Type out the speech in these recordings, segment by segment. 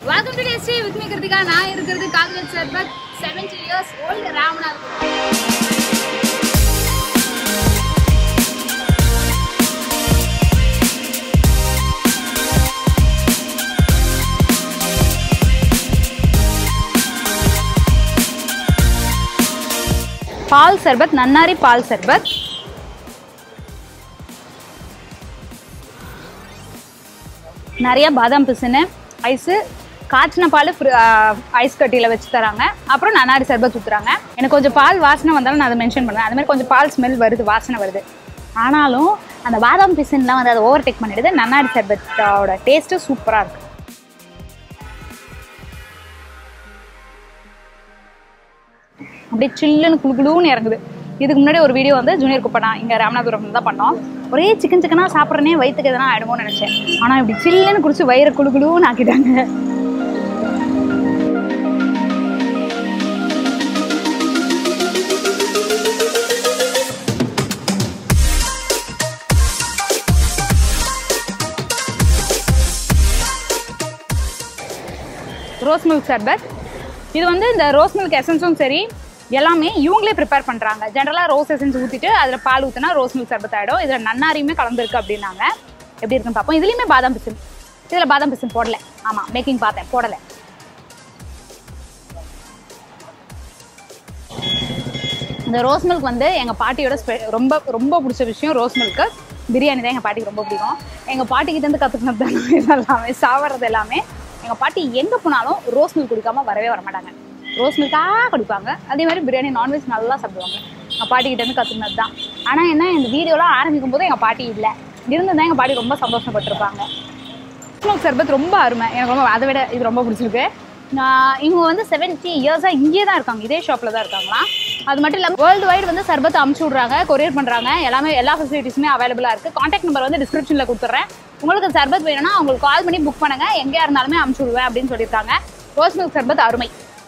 Welcome to tasty with me Krithika நான் இருக்கிறது Congress sharbat seventy years old Ramanath பால் சர்பத் நன்னாரி பால் சர்பத் நிறைய பாதாம் பிசுன்னு ஐஸு காய்ச்சின பால் ஐஸ் கட்டியில் வச்சு தராங்க அப்புறம் நன்னாரி சர்பத் ஊற்றுறாங்க எனக்கு கொஞ்சம் பால் வாசனை வந்தாலும் நான் அதை மென்ஷன் பண்ணுவேன் அது மாதிரி கொஞ்சம் பால் ஸ்மெல் வருது வாசனை வருது ஆனாலும் அந்த பாதாம் பிசுன்லாம் வந்து அதை ஓவர் டேக் பண்ணிடுது நன்னாரி சர்பத்தோட டேஸ்ட்டு சூப்பராக இருக்குது அப்படியே சில்லுன்னு குளுகுளுன்னு இறங்குது இதுக்கு முன்னாடி ஒரு வீடியோ வந்து ஜூனியர் குப்பனா இங்கே ராமநாதபுரம் தான் பண்ணோம் ஒரே சிக்கன் சிக்கனாக சாப்பிட்றனே வயிற்றுக்கு எதனா ஆயிடுமோன்னு நினச்சேன் ஆனால் இப்படி சில்லுன்னு குடிச்சு வயிறு குளுகுளுன்னு ஆக்கிட்டாங்க ரோஸ் மில்க் சர்பத் இது வந்து இந்த ரோஸ் மில்க் எசன்ஸும் சரி எல்லாமே இவங்களே ப்ரிப்பேர் பண்ணுறாங்க ஜென்ரலாக ரோஸ் எசன்ஸ் ஊற்றிட்டு அதில் பால் ஊற்றினா ரோஸ் மில்க் சர்பத் ஆகிடும் இதில் நன்னாரியுமே கலந்துருக்கு அப்படின்னாங்க எப்படி இருக்குன்னு பார்ப்போம் இதுலேயுமே பாதாம் பிசின் இதில் பாதாம் பிசின் போடல ஆமாம் மேக்கிங் பார்த்தேன் போடலை இந்த ரோஸ் மில்க் வந்து எங்கள் பாட்டியோட ஸ்பெ ரொம்ப ரொம்ப பிடிச்ச விஷயம் ரோஸ் மில்க்கு பிரியாணி தான் எங்கள் பாட்டிக்கு ரொம்ப பிடிக்கும் எங்கள் பாட்டிக்கிட்டேருந்து கற்றுக்கினது தான் நான் இது எல்லாமே சாப்பிட்றது எல்லாமே எங்கள் பாட்டி எங்கே போனாலும் ரோஸ் மில்க் குடிக்காம வரவே வர மாட்டாங்க ரோஸ் மில்காக குடிப்பாங்க அதே மாதிரி பிரியாணி நான்வெஜ் நல்லா சாப்பிடுவாங்க எங்கள் பாட்டிக்கிட்டேருந்து கற்றுக்கினது தான் ஆனால் என்ன இந்த வீடியோலாம் ஆரம்பிக்கும் போது எங்கள் பாட்டி இல்லை இருந்ததான் எங்கள் பாட்டி ரொம்ப சந்தோஷப்பட்டிருப்பாங்க ஸ்மோக் சர்பத் ரொம்ப அருமை எனக்கு ரொம்ப அதை விட இது ரொம்ப பிடிச்சிருக்கு நான் இவங்க வந்து செவன்ட்டி இயர்ஸாக இங்கே தான் இருக்காங்க இதே ஷாப்பில் தான் இருக்காங்களாம் அது மட்டும் இல்லாமல் வேர்ல்டு வைடு வந்து சர்பத் அமுச்சு விட்றாங்க கொரியர் பண்ணுறாங்க எல்லாமே எல்லா ஃபெசிலிட்டிஸுமே அவைலபிளாக இருக்குது காண்டாக்ட் நம்பர் வந்து டிஸ்கிரிப்ஷனில் கொடுத்துட்றேன் உங்களுக்கு சர்பத் வேணும்னா அவங்களுக்கு கால் பண்ணி புக் பண்ணுங்கள் எங்கேயா இருந்தாலுமே அமுச்சு விடுவேன் அப்படின்னு சொல்லியிருக்காங்க ரோஸ் மில்க் சர்பத் அருமை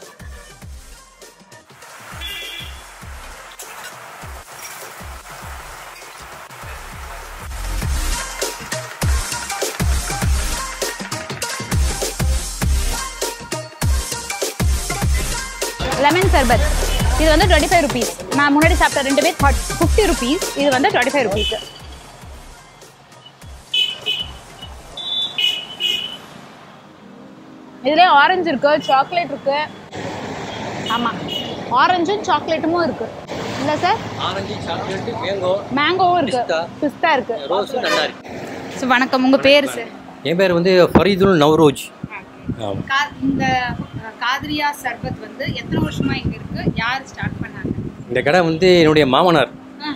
லெமன் சர்பத் இது வந்து டுவெண்ட்டி ஃபைவ் ருபீஸ் நான் முன்னாடி சாப்பிட்ட ரெண்டு பேர் ஃபிஃப்டி ருபீஸ் இது வந்து டுவெண்ட்டி ஃபைவ் ருபீஸ் இதுலேயே ஆரஞ்சு இருக்கு சாக்லேட் இருக்கு ஆமாம் ஆரஞ்சும் சாக்லேட்டுமும் இருக்கு இல்லை சார் ஆரஞ்சு சாக்லேட்டு மேங்கோ மேங்கோவும் இருக்கு பிஸ்தா. பிஸ்தா இருக்கு ரோஸு நன்னாரி சார் வணக்கம் உங்கள் பேர் சார் என் பேர் வந்து ஃபரீதுல் நவ்ரோஜ் ஆமாம் கா- இந்த அஹ், காதிரியா சர்பத் வந்து எத்தனை வருஷமா இங்க இருக்கு யார் ஸ்டார்ட் பண்ணாங்க இந்த கடை வந்து என்னுடைய மாமனார்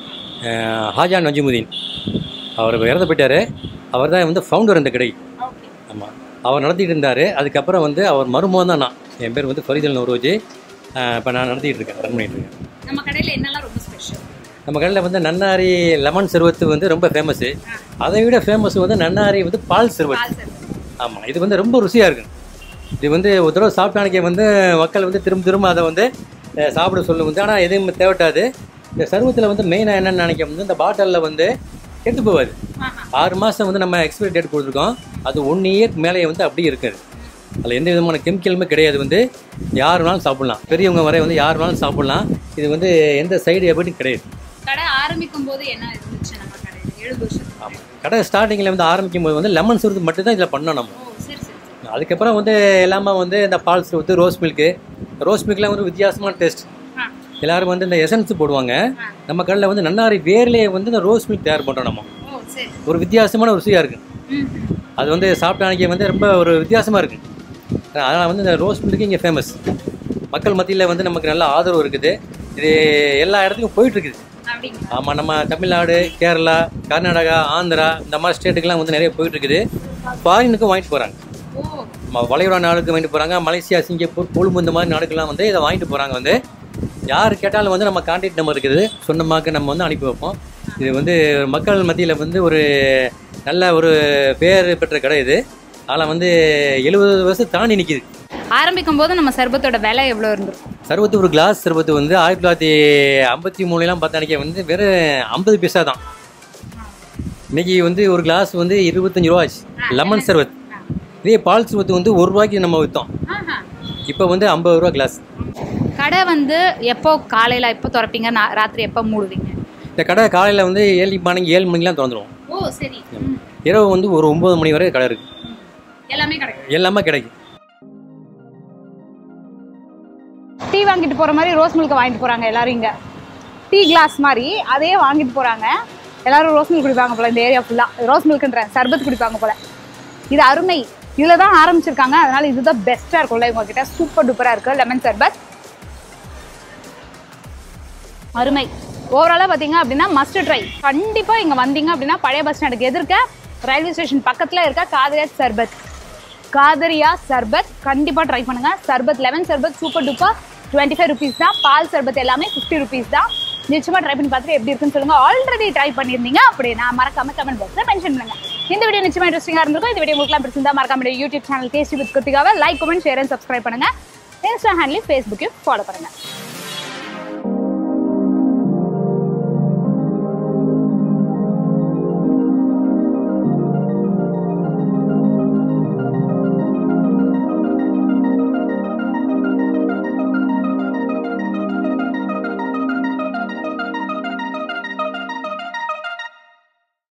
அஹ், ஹாஜா நஜிமுதீன் அவர் இறந்து போயிட்டார் அவர் தான் வந்து ஃபவுண்டர் இந்த கடை ஓகே ஆமாம் அவர் நடத்திட்டு இருந்தார் அதுக்கப்புறம் வந்து அவர் மருமகன் தான் நான் என் பேர் வந்து ஃபரீதுல் நவ்ரோஜ் இப்போ நான் நடத்திட்டு இருக்கேன் ரன் பண்ணிட்டு இருக்கேன் நம்ம கடையில என்னெல்லாம் ரொம்ப ஸ்பெஷல் நம்ம கடையில் வந்து நன்னாரி லெமன் சர்வத்து வந்து ரொம்ப ஃபேமஸ்ஸு அதை விட ஃபேமஸ் வந்து நன்னாரி வந்து பால் சர்வத் பால் சர்பத் ஆமாம் இது வந்து ரொம்ப ருசியாக இருக்கும் இது வந்து ஒரு தடவை சாப்பிட்டானிக்க வந்து மக்கள் வந்து திரும்ப திரும்ப அதை வந்து அஹ், சாப்பிட சொல்லும் வந்து ஆனால் எதுவும் தேவைட்டாது இந்த சருவத்தில் வந்து மெயினாக என்னென்னு நினைக்க வந்து இந்த பாட்டிலில் வந்து கெட்டு போகாது ஆறு மாதம் வந்து நம்ம எக்ஸ்பைரி டேட் கொடுத்துருக்கோம் அது ஒன் இயர்க்கு மேலே வந்து அப்படியே இருக்காது அதில் எந்த விதமான கெமிக்கலுமே கிடையாது வந்து யார் வேணாலும் சாப்பிட்லாம் பெரியவங்க வரை வந்து யார் வேணாலும் சாப்பிட்லாம் இது வந்து எந்த சைடு எஃபெக்ட்டும் கிடையாது கடை ஆரம்பிக்கும் போது என்ன இருந்துச்சு நம்ம கடையில எழுபது வருஷத்துக்கு ஆமாம் கடை ஸ்டார்டிங்கில் வந்து ஆரம்பிக்கும் போது வந்து லெமன் சுருத்து மட்டும் தான் இதில் பண்ணோம் நம்ம ஓ சரி சரி சரி அதுக்கப்புறம் வந்து எல்லாமே வந்து இந்த பால்ஸ் வந்து ரோஸ் மில்க்கு ரோஸ் மில்க்லாம் வந்து வித்தியாசமான டேஸ்ட் ஆ. எல்லாரும் வந்து இந்த எசன்ஸ் போடுவாங்க நம்ம கடையில் வந்து நன்னாரி வேர்லேயே வந்து இந்த ரோஸ் மில்க் தயார் பண்ணுறோம் நம்ம ஓ சரி ஒரு வித்தியாசமான ருசியாக இருக்குது ம் அது வந்து சாப்பிட்டானிக்கு வந்து ரொம்ப ஒரு வித்தியாசமாக இருக்குது அதனால் வந்து இந்த ரோஸ் மில்க்கு இங்கே ஃபேமஸ் மக்கள் மத்தியில் வந்து நமக்கு நல்ல ஆதரவு இருக்குது இது எல்லா இடத்துக்கும் போயிட்டுருக்குது அப்படிங்களா ஆமாம் நம்ம தமிழ்நாடு கேரளா கர்நாடகா ஆந்திரா இந்த மாதிரி ஸ்டேட்டுக்கெலாம் வந்து நிறைய போயிட்டுருக்குது ஃபாரினுக்கும் வாங்கிட்டு போகிறாங்க ஓ ம- வளைகுடா நாடுக்கு வாங்கிட்டு போகிறாங்க மலேசியா சிங்கப்பூர் கொழும்பு இந்த மாதிரி நாடுக்கெல்லாம் வந்து இதை வாங்கிட்டு போகிறாங்க வந்து யார் கேட்டாலும் வந்து நம்ம கான்டாக்ட் நம்பர் இருக்குது சொன்னமாக்கு நம்ம வந்து அனுப்பி வைப்போம் இது வந்து மக்கள் மத்தியில் வந்து ஒரு நல்ல ஒரு பேர் பெற்ற கடை இது அதில் வந்து எழுபது வருஷம் தாண்டி நிற்கிது ஆரம்பிக்கும் போது நம்ம சர்பத்தோட விலை எவ்வளோ இருந்திருக்கும் சர்பத்து ஒரு கிளாஸ் சர்பத்து வந்து ஆயிரத்தி தொள்ளாயிரத்தி ஐம்பத்தி மூணுலாம் பார்த்தானிக்க வந்து வெறும் ஐம்பது பைசா தான் இன்னைக்கு வந்து ஒரு கிளாஸ் வந்து இருபத்தஞ்சு ரூபா ஆச்சு லெமன் சர்பத் இதே பால் சர்பத்து வந்து ஒரு ரூபாய்க்கு நம்ம விற்றோம் ஆஹா. இப்போ வந்து ஐம்பது ரூபா கிளாஸ் கடை வந்து எப்போ காலையில் எப்போ திறப்பீங்க நா- ராத்திரி எப்போ மூடுவீங்க இந்த கடை காலையில் வந்து ஏழு மணிக்கு ஏழு மணிக்கெலாம் திறந்துருவோம் ஓ சரி ம். இரவு வந்து ஒரு ஒம்பது மணி வரை கடை இருக்குது எல்லாமே கிடைக்கும் எல்லாமே கிடைக்கும் டீ வாங்கிட்டு போகிற மாதிரி ரோஸ் மில்க் வாங்கிட்டு போகிறாங்க எல்லாரும் இங்கே டீ கிளாஸ் மாதிரி அதே வாங்கிட்டு போகிறாங்க எல்லாரும் ரோஸ் மில்க் குடிப்பாங்க போல இந்த ஏரியா ஃபுல்லாக ரோஸ் மில்க்ன்றேன் சர்பத் குடிப்பாங்க போல இது அருமை இதில் தான் ஆரம்பிச்சிருக்காங்க அதனால இதுதான் பெஸ்ட்டாக இருக்கும்ல இவங்ககிட்ட சூப்பர் டூப்பராக இருக்குது லெமன் சர்பத் அருமை ஓவராலாக பார்த்தீங்க அப்படின்னா மஸ்ட் ட்ரை கண்டிப்பாக இங்கே வந்தீங்க அப்படின்னா பழைய பஸ் ஸ்டாண்டுக்கு எதிர்க்க ரயில்வே ஸ்டேஷன் பக்கத்தில் இருக்க காதரியா சர்பத் காதரியா சர்பத் கண்டிப்பாக ட்ரை பண்ணுங்க sharbat lemon sharbat super duper twenty five rupees தான் பால் சர்பத் எல்லாமே ஃபிஃப்டி ருபீஸ் தான் நிச்சயமாக ட்ரை பண்ணி பார்த்துட்டு எப்படி இருக்குன்னு சொல்லுங்க ஆல்ரெடி ட்ரை பண்ணியிருந்தீங்க அப்படின்னா மறக்காம கமெண்ட் பாக்ஸில் மென்ஷன் பண்ணுங்க இந்த வீடியோ நிச்சயமாக இன்ட்ரெஸ்டிங்காக இருந்திருக்கும் இந்த வீடியோ உங்களுக்கு பிடிச்சிருந்தா மறக்காம என்னோட யூடியூப் சேனல் டேஸ்டி வித் குட்டிக்காக like comment share and subscribe பண்ணுங்க இன்ஸ்டா ஹேண்ட்லையும் ஃபேஸ்புக்கையும் ஃபாலோ பண்ணுங்க